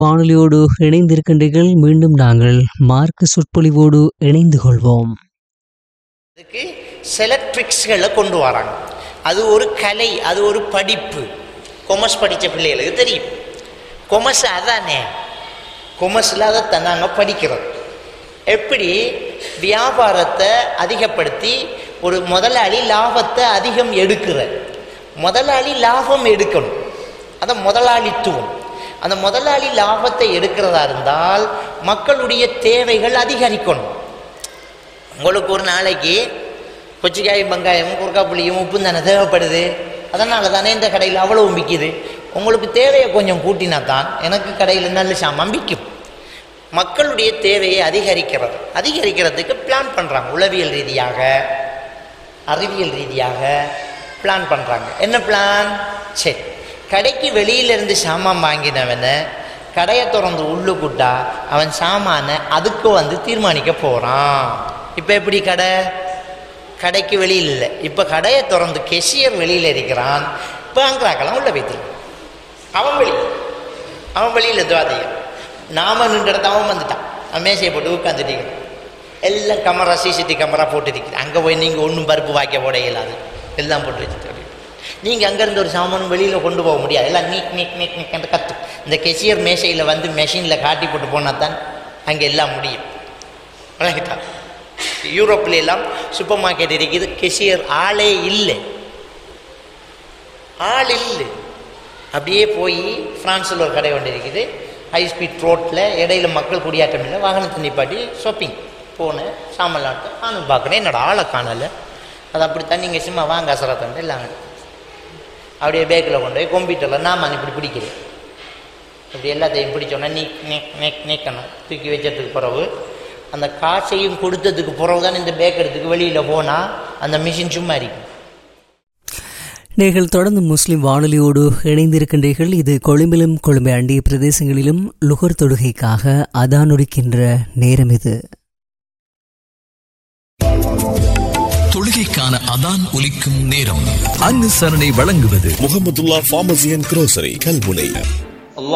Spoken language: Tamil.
வானொலியோடு இணைந்திருக்கின்றீர்கள் மீண்டும் நாங்கள் மார்க்க சொற்பொழிவோடு இணைந்து கொள்வோம் அதுக்கு சில ட்ரிக்ஸ்களை கொண்டு வராங்க அது ஒரு கலை அது ஒரு படிப்பு கொமர்ஸ் படித்த பிள்ளைகளுக்கு தெரியும் கொமர்ஸ் அதானே கொமர்ஸில் அதை தான் நாங்கள் படிக்கிறோம் எப்படி வியாபாரத்தை அதிகப்படுத்தி ஒரு முதலாளி லாபத்தை அதிகம் எடுக்கிற முதலாளி லாபம் எடுக்கணும் அதான் முதலாளித்துவம் அந்த முதலாளி லாபத்தை எடுக்கிறதா இருந்தால் மக்களுடைய தேவைகள் அதிகரிக்கணும் உங்களுக்கு ஒரு நாளைக்கு கொச்சிக்காயும் வெங்காயமும் குறுக்காப்புளியும் உப்பும் தானே தேவைப்படுது அதனால தானே இந்த கடையில் அவ்வளவு விற்கிது உங்களுக்கு தேவையை கொஞ்சம் கூட்டினா தான் எனக்கு கடையில் நல்ல சாமான் விற்கும் மக்களுடைய தேவையை அதிகரிக்கிறது அதிகரிக்கிறதுக்கு பிளான் பண்ணுறாங்க உளவியல் ரீதியாக அறிவியல் ரீதியாக பிளான் பண்ணுறாங்க என்ன பிளான் சரி கடைக்கு வெளியிலேருந்து சாமான் வாங்கினவனை கடையை திறந்து உள்ளுக்குட்டா அவன் சாமானை அதுக்கு வந்து தீர்மானிக்க போகிறான் இப்போ எப்படி கடை கடைக்கு வெளியில் இல்லை இப்போ கடையை திறந்து கெஷியர் வெளியில் இருக்கிறான் இப்போ அங்கராக்கலாம் உள்ள வைத்திருக்கான் அவன் வெளி அவன் வெளியில் துவாதையம் நாம நின்ற இடத்த அவன் வந்துட்டான் அவன் மேசையை போட்டு உட்காந்துட்டு இருக்கிறான். எல்லாம் கேமரா சிசிடிவி கேமரா போட்டு இருக்குது அங்கே போய் நீங்கள் ஒன்றும் பருப்பு வாய்க்க போட இயலாது எல்லாம் போட்டு வச்சுட்டு நீங்கள் அங்கேருந்து ஒரு சாமானும் வெளியில் கொண்டு போக முடியாது எல்லாம் நீக் நீக் நீக் நீக் என்று கத்து இந்த கெஷியர் மேசையில் வந்து மெஷினில் காட்டி போட்டு போனால் தான் அங்கே எல்லாம் முடியும் விளங்கிட்டா யூரோப்ல எல்லாம் சூப்பர் மார்க்கெட் இருக்குது கெஷியர் ஆளே இல்லை ஆள் இல்லை அப்படியே போய் ஃப்ரான்ஸில் ஒரு கடை ஒன்று இருக்குது ஹை ஸ்பீட் ரோட்டில் இடையில மக்கள் குடியாட்டம் இல்லை வாகனத்தை நிப்பாட்டி ஷாப்பிங் போனேன் சாமலாட்டு நானும் பார்க்குறேன் என்னோட ஆளை காணலை அது அப்படித்தான் நீங்கள் சும்மா வாங்க அசரத்தண்டு எல்லாம் அப்படியே பேக்கில் கொண்டு போய் கம்ப்யூட்டரில் நான் இப்படி பிடிக்கிறேன் இப்படி எல்லாத்தையும் பிடிச்சோன்னா நீ நீக் நீக்கணும் தூக்கி வச்சதுக்கு பிறகு அந்த காசையும் கொடுத்ததுக்கு பிறகு தான் இந்த பேக் எடுத்துக்கு வெளியில் போனால் அந்த மிஷின் சும்மா இருக்கும் நீங்கள் தொடர்ந்து முஸ்லிம் வானொலியோடு இணைந்திருக்கின்றீர்கள் இது கொழும்பிலும் கொழும்பை அண்டிய பிரதேசங்களிலும் லுகர் தொடுகைக்காக அதானொடுக்கின்ற நேரம் இது தொழுகைக்கான அதான் ஒலிக்கும் நேரம் அனுசரணை வழங்குவது Mohamedullah pharmacy and grocery Kalmunai